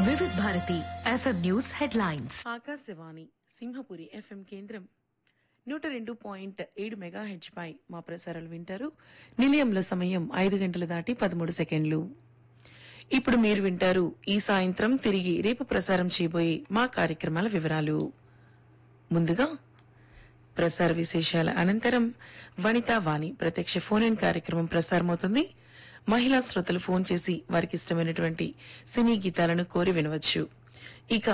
వివిధ Bharati FM news headlines Akashvani Simhapuri FM కేంద్రం నూట రెండు పాయింట్ ఏడు మెగా పై మా ప్రసారాలు వింటారు నిలయంలో సమయం ఐదు గంటలు దాటి పదమూడు సెకండ్లు ఇప్పుడు మీరు వింటారు ఈ సాయంత్రం తిరిగి రేపు ప్రసారం చేయబోయే మా కార్యక్రమాల వివరాలు ముందుగా ప్రసార విశేషాల అనంతరం వనితా వాణి ప్రత్యక్ష ఫోన్ ఇన్ కార్యక్రమం ప్రసారమవుతుంది మహిళా శ్రోతలు ఫోన్ చేసి వారికి ఇష్టమైనటువంటి సినీ గీతాలను కోరి వినవచ్చు ఇక